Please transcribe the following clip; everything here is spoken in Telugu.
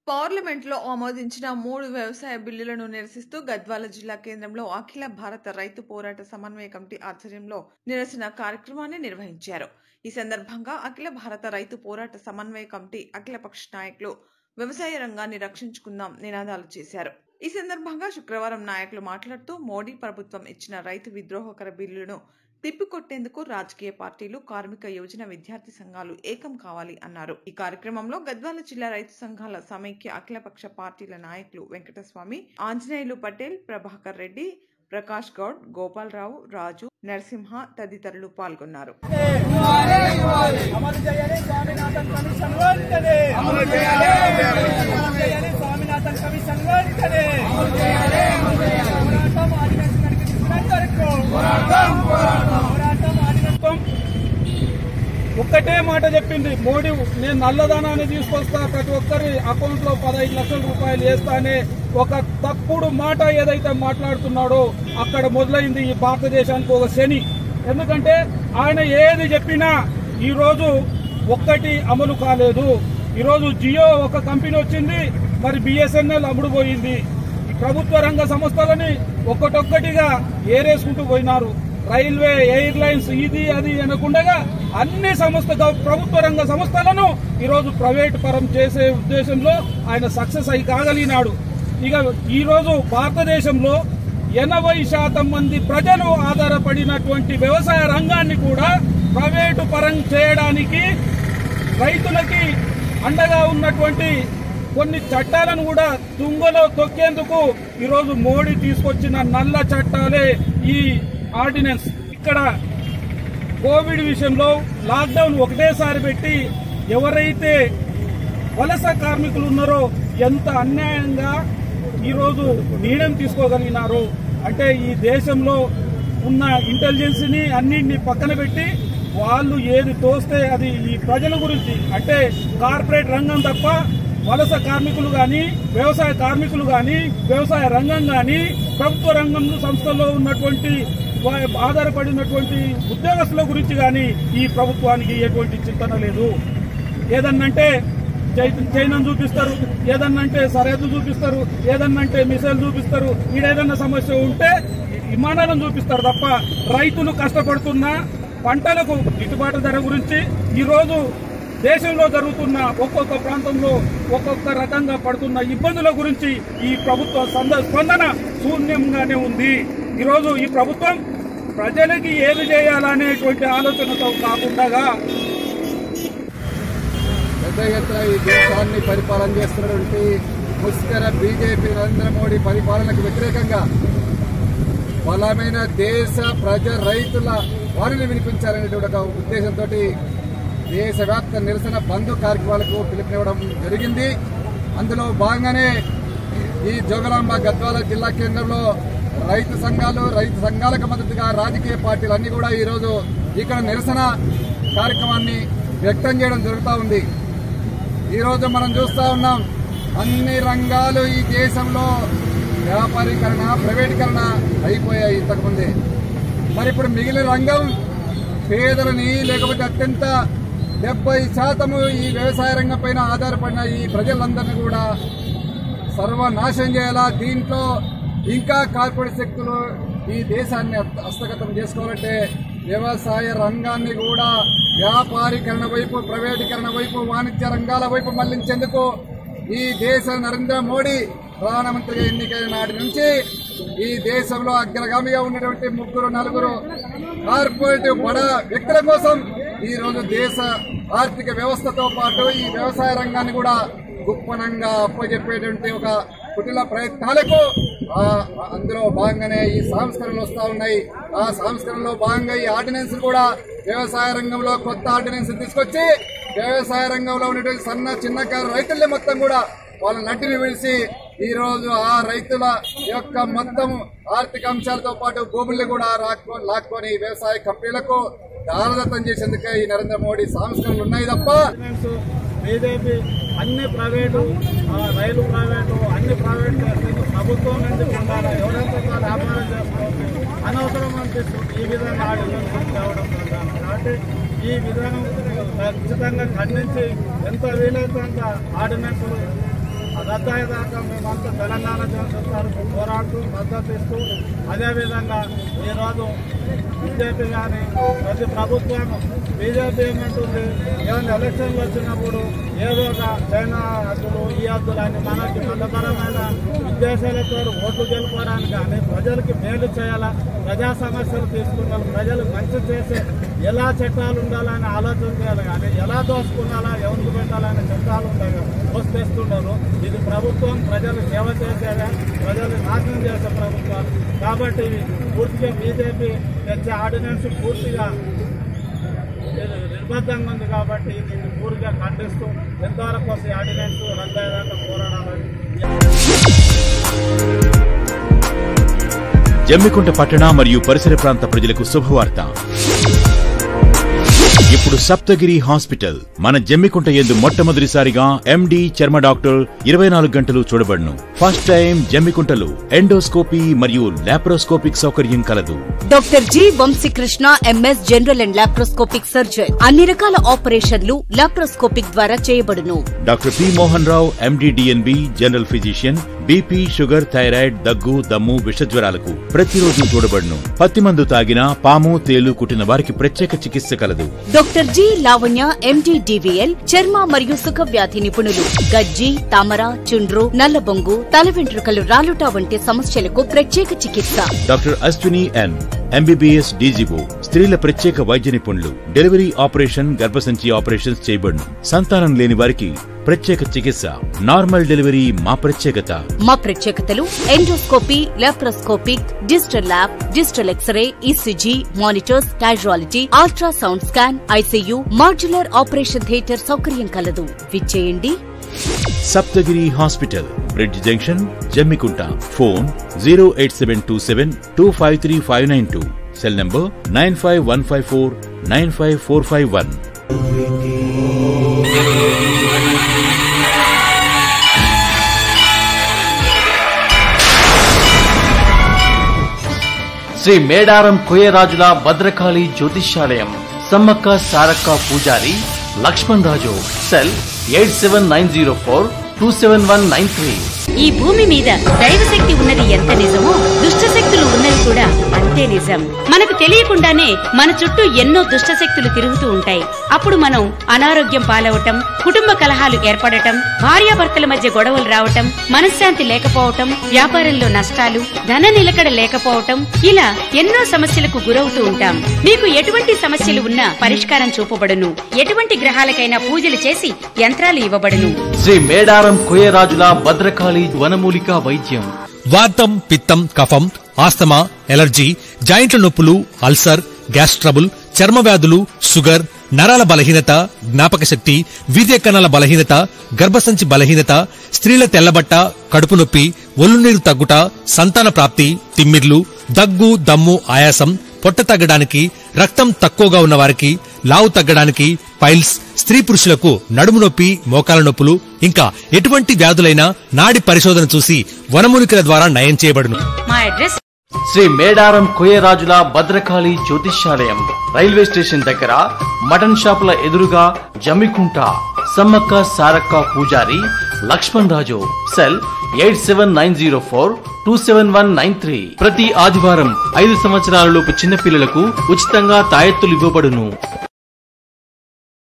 పార్లమెంట్లో ఆమోదించిన మూడు వ్యవసాయ బిల్లులను నిరసిస్తూ గద్వాల జిల్లా కేంద్రంలో అఖిల భారత రైతు పోరాట సమన్వయ కమిటీ ఆధ్వర్యంలో నిరసన కార్యక్రమాన్ని నిర్వహించారు ఈ సందర్భంగా అఖిల భారత రైతు పోరాట సమన్వయ కమిటీ అఖిలపక్ష నాయకులు వ్యవసాయ రంగాన్ని రక్షించుకుందాం నినాదాలు చేశారు ఈ సందర్భంగా శుక్రవారం నాయకులు మాట్లాడుతూ మోడీ ప్రభుత్వం ఇచ్చిన రైతు విద్రోహకర బిల్లును తిప్పికొట్టేందుకు రాజకీయ పార్టీలు కార్మిక యోజన విద్యార్థి సంఘాలు ఏకం కావాలి అన్నారు ఈ కార్యక్రమంలో గద్వాల జిల్లా రైతు సంఘాల సమైక్య అఖిలపక్ష పార్టీల నాయకులు వెంకటస్వామి ఆంజనేయులు పటేల్ ప్రభాకర్ రెడ్డి ప్రకాష్ గౌడ్ గోపాలరావు రాజు నరసింహ తదితరులు పాల్గొన్నారు అమలు చేయాలి స్వామినాథన్ కమిషన్ వెంటనే అమలు చేయాలి అమలు చేయాలి స్వామినాథన్ కమిషన్ వెంటనే అమలు చేయాలి పోరాటం ఆర్డినెన్స్ కనిపించినంత వరకు పోరాటం పోరాటం ఆర్డినెన్స్ ఒక్కటే మాట చెప్పింది మోడీ నేను నల్లధనాన్ని తీసుకొస్తా ప్రతి ఒక్కరి అకౌంట్ లో పదహైదు లక్షల రూపాయలు వేస్తా అనే ఒక తప్పుడు మాట ఏదైతే మాట్లాడుతున్నాడో అక్కడ మొదలైంది ఈ భారతదేశానికి ఒక శని ఎందుకంటే ఆయన ఏది చెప్పినా ఈ రోజు ఒక్కటి అమలు కాలేదు ఈ రోజు జియో ఒక కంపెనీ వచ్చింది మరి బిఎస్ఎన్ఎల్ అమ్ముడు పోయింది ఈ ప్రభుత్వ రంగ సంస్థలని ఒక్కటొక్కటిగా ఏరేసుకుంటూ పోయినారు రైల్వే ఎయిర్లైన్స్ ఇది అది అనకుండగా అన్ని సంస్థ గవ- ప్రభుత్వ రంగ సంస్థలను ఈరోజు ప్రైవేట్ పరం చేసే ఉద్దేశంలో ఆయన సక్సెస్ అయి కాగలిగినాడు ఇక ఈరోజు భారతదేశంలో ఎనభై శాతం మంది ప్రజలు ఆధారపడినటువంటి వ్యవసాయ రంగాన్ని కూడా ప్రైవేటు పరం చేయడానికి రైతులకి అండగా ఉన్నటువంటి కొన్ని చట్టాలను కూడా తుంగలో తొక్కేందుకు ఈరోజు మోడీ తీసుకొచ్చిన నల్ల చట్టాలే ఈ ఆర్డినెన్స్ ఇక్కడ కోవిడ్ విషయంలో లాక్డౌన్ ఒకటేసారి పెట్టి ఎవరైతే వలస కార్మికులు ఉన్నారో ఎంత అన్యాయంగా ఈరోజు నిర్ణయం తీసుకోగలిగినారు అంటే ఈ దేశంలో ఉన్న ఇంటెలిజెన్స్ ని అన్నింటినీ పక్కన పెట్టి వాళ్ళు ఏది తోస్తే అది ఈ ప్రజల గురించి అంటే కార్పొరేట్ రంగం తప్ప వలస కార్మికులు గాని వ్యవసాయ కార్మికులు గాని వ్యవసాయ రంగం గాని ప్రభుత్వ రంగం సంస్థల్లో ఉన్నటువంటి వా- ఆధారపడినటువంటి ఉద్యోగస్తుల గురించి గాని ఈ ప్రభుత్వానికి ఎటువంటి చింతన లేదు ఏదన్నంటే చై- చైనాను చూపిస్తారు ఏదన్నంటే సరిహద్దు చూపిస్తారు ఏదన్నంటే మిసైల్ చూపిస్తారు ఈడేదన్నా సమస్య ఉంటే విమానాలను చూపిస్తారు తప్ప రైతులు కష్టపడుతున్న పంటలకు గిట్టుబాటు ధర గురించి ఈరోజు దేశంలో జరుగుతున్న ఒక్కొక్క ప్రాంతంలో ఒక్కొక్క రకంగా పడుతున్న ఇబ్బందుల గురించి ఈ ప్రభుత్వ సంద- స్పందన శూన్యంగానే ఉంది ఈరోజు ఈ ప్రభుత్వం ప్రజలకి ఏది చేయాలనేటువంటి ఆలోచనతో కాకుండా పెద్ద ఎత్తున ఈ దేశాన్ని పరిపాలన చేస్తున్నటువంటి ముస్కర బీజేపీ నరేంద్ర మోడీ పరిపాలనకు వ్యతిరేకంగా బలమైన దేశ ప్రజ రైతుల వారిని వినిపించాలనేటువంటి ఒక ఉద్దేశంతో దేశవ్యాప్త నిరసన బంధు కార్యక్రమాలకు పిలుపునివ్వడం జరిగింది అందులో భాగంగానే ఈ జోగలాంబ గద్వాల జిల్లా కేంద్రంలో రైతు సంఘాలు రైతు సంఘాలకు మద్దతుగా రాజకీయ పార్టీలు అన్ని కూడా ఈరోజు ఇక్కడ నిరసన కార్యక్రమాన్ని వ్యక్తం చేయడం జరుగుతూ ఉంది ఈ రోజు మనం చూస్తా ఉన్నాం అన్ని రంగాలు ఈ దేశంలో వ్యాపారీకరణ ప్రైవేటీకరణ అయిపోయాయి ఇంతకుముందే మరి ఇప్పుడు మిగిలిన రంగం పేదలని లేకపోతే అత్యంత డెబ్బై శాతము ఈ వ్యవసాయ రంగం పైన ఆధారపడిన ఈ ప్రజలందరినీ కూడా సర్వనాశనం చేయాలా దీంట్లో ఇంకా కార్పొరేట్ శక్తులు ఈ దేశాన్ని హస్త- హస్తగతం చేసుకోవాలంటే వ్యవసాయ రంగాన్ని కూడా వ్యాపారీకరణ వైపు ప్రైవేటీకరణ వైపు వాణిజ్య రంగాల వైపు మళ్లించేందుకు ఈ దేశ నరేంద్ర మోడీ ప్రధానమంత్రిగా ఎన్నికైన నాటి నుంచి ఈ దేశంలో అగ్రగామిగా ఉన్నటువంటి ముగ్గురు నలుగురు కార్పొరేట్ బడ వ్యక్తుల కోసం ఈ రోజు దేశ ఆర్థిక వ్యవస్థతో పాటు ఈ వ్యవసాయ రంగాన్ని కూడా గుప్పనంగా అప్పచెప్పేటువంటి ఒక కుటిల ప్రయత్నాలకు ఆ, అందులో భాగంగానే ఈ సంస్కరణలు వస్తా ఉన్నాయి ఆ సంస్కరణలో భాగంగా ఈ ఆర్డినెన్స్ కూడా వ్యవసాయ రంగంలో కొత్త ఆర్డినెన్స్ తీసుకొచ్చి వ్యవసాయ రంగంలో ఉన్నటువంటి సన్న చిన్నకారు రైతుల్ని మొత్తం కూడా వాళ్ళ నటిని పిలిచి ఈ రోజు ఆ రైతుల యొక్క మొత్తం ఆర్థిక అంశాలతో పాటు భూముల్ని కూడా రాక్కొని లాక్కొని వ్యవసాయ కంపెనీలకు దారదత్తం చేసేందుకే ఈ నరేంద్ర మోడీ సంస్కరణలు ఉన్నాయి తప్ప గవర్నమెంట్స్ బీజేపీ అన్ని ప్రైవేటు ఆ, రైలు ప్రైవేటు అన్ని ప్రైవేట్ చేస్తుంది ప్రభుత్వం నుంచి పొందాలి ఎవరైతే వ్యాపారం చేసుకోవచ్చు అనవసరం అనిపిస్తుంది ఈ విధంగా ఆర్డినెన్స్ తేవడం ప్రధానం కాబట్టి ఈ విధానం ఖచ్చితంగా ఖండించి ఎంత వీలైతే అంత ఆర్డినెన్స్ రద్దయ్యేదాకా మేమంతా తెలంగాణ జనతా తరఫు పోరాడుతూ మద్దతు ఇస్తూ అదేవిధంగా ఈరోజు బీజేపీ కానీ ప్రతి ప్రభుత్వం బీజేపీ ఏమంటుంది ఏమైనా ఎలక్షన్లు వచ్చినప్పుడు ఏదో ఒక చైనా హద్దులు ఈ హద్దులు అని మనకి మతపరమైన ఉద్దేశాలతో ఓట్లు గెలుపుకోవడానికి కానీ ప్రజలకి మేలు చేయాలా ప్రజా సమస్యలు తీసుకున్నారు ప్రజలు మంచి చేసే ఎలా చట్టాలు ఉండాలని ఆలోచన చేయాలి కానీ ఎలా దోసుకున్నాలా ఎవరికి పెట్టాలనే చట్టాలు ఉంటాయి దోసుకేస్తున్నారు ఇది ప్రభుత్వం ప్రజలు సేవ చేసేదే ప్రజలు నాశనం చేసే ప్రభుత్వాలు కాబట్టి ఇవి పూర్తిగా బీజేపీ తెచ్చే ఆర్డినెన్స్ పూర్తిగా నిర్బద్ధంగా ఉంది కాబట్టి దీన్ని పూర్తిగా ఖండిస్తూ ఎంతవరకు వస్తే ఆర్డినెన్స్ రద్దయ్యేదాకా పోరాడాలని జమ్మికుంట పట్టణ మరియు పరిసర ప్రాంత ప్రజలకు శుభవార్త ఇప్పుడు సప్తగిరి హాస్పిటల్ మన జమ్మికుంట ఎందు మొట్టమొదటిసారిగా ఎండి చర్మ డాక్టర్ ఇరవై నాలుగు గంటలు చూడబడును ఫస్ట్ టైం జమ్మికుంటలో ఎండోస్కోపీ మరియు లాప్రోస్కోపిక్ సౌకర్యం కలదు doctor G Vamsikrishna MS general and laparoscopic surgeon అన్ని రకాల ఆపరేషన్లు లాప్రోస్కోపిక్ ద్వారా చేయబడును doctor P Mohan Rao MD DNB general physician BP sugar thyroid దగ్గు దమ్ము విషజ్వరాలకు ప్రతిరోజు చూడబడును పత్తి మందు తాగిన పాము తేలు కుట్టిన వారికి ప్రత్యేక చికిత్స కలదు doctor G Lavanya MD DVL చర్మ మరియు సుఖ వ్యాధి నిపుణులు గజ్జి తామర చుండ్రు నల్లబొంగు తల వెంట్రుకలు రాలుట వంటి సమస్యలకు ప్రత్యేక చికిత్స doctor Ashwini N MBBS DGO స్త్రీల ప్రత్యేక వైద్య నిపుణులు డెలివరీ ఆపరేషన్ గర్భసంచి ఆపరేషన్స్ చేయబడును సంతానం లేని వారికి ప్రత్యేక చికిత్స నార్మల్ డెలివరీ మా ప్రత్యేకత మా ప్రత్యేకతలు endoscopy laparoscopic digital lab digital x-ray ECG monitors casualty ultrasound scan ICU modular operation theatre సౌకర్యం కలదు విచ్చేయండి Saptagiri hospital bridge junction Jammikunta phone zero eight seven two seven two five three five nine two cell number nine five one five four nine five four five one Sri Medaram కోయరాజుల భద్రకాళి జ్యోతిష్యాలయం సమ్మక్క సారక్క పూజారి Laxman Raju cell eight seven nine zero four two seven one nine three ఈ భూమి మీద దైవశక్తి ఉన్నది ఎంత నిజమో దుష్ట శక్తులు ఉన్నది కూడా అంతే నిజం మనకు తెలియకుండానే మన చుట్టూ ఎన్నో దుష్ట శక్తులు తిరుగుతూ ఉంటాయి అప్పుడు మనం అనారోగ్యం పాలవటం కుటుంబ కలహాలు ఏర్పడటం భార్యాభర్తల మధ్య గొడవలు రావటం మనశ్శాంతి లేకపోవటం వ్యాపారంలో నష్టాలు ధన నిలకడ లేకపోవటం ఇలా ఎన్నో సమస్యలకు గురవుతూ ఉంటాం మీకు ఎటువంటి సమస్యలు ఉన్నా పరిష్కారం చూపబడును ఎటువంటి గ్రహాలకైనా పూజలు చేసి యంత్రాలు ఇవ్వబడును శ్రీ మేడారం కోయరాజుల భద్రకాళి వనమూలిక వైద్యం వాతం పిత్తం కఫం ఆస్తమా ఎలర్జీ జాయింట్ల నొప్పులు అల్సర్ గ్యాస్ ట్రబుల్ చర్మ వ్యాధులు షుగర్ నరాల బలహీనత జ్ఞాపక శక్తి వీర్య కణాల బలహీనత గర్భసంచి బలహీనత స్త్రీల తెల్లబట్ట కడుపు నొప్పి ఒళ్ళు నీరు తగ్గుట సంతాన ప్రాప్తి తిమ్మిర్లు దగ్గు దమ్ము ఆయాసం పొట్ట తగ్గడానికి రక్తం తక్కువగా ఉన్న వారికి లావు తగ్గడానికి పైల్స్ స్త్రీ పురుషులకు నడుము నొప్పి మోకాల నొప్పులు ఇంకా ఎటువంటి వ్యాధులైనా నాడి పరిశోధన చూసి వనమూలికల ద్వారా నయం చేయబడును మా అడ్రస్ శ్రీ మేడారం కోయరాజుల భద్రకాళి జ్యోతిష్యాలయం రైల్వే స్టేషన్ దగ్గర మటన్ షాపుల ఎదురుగా జమ్మికుంట సమ్మక్క సారక్క పూజారి Laxman Raju cell eight seven nine zero four two seven one nine three ప్రతి ఆదివారం ఐదు సంవత్సరాల లోపు చిన్నపిల్లలకు ఉచితంగా తాయెత్తులు ఇవ్వబడును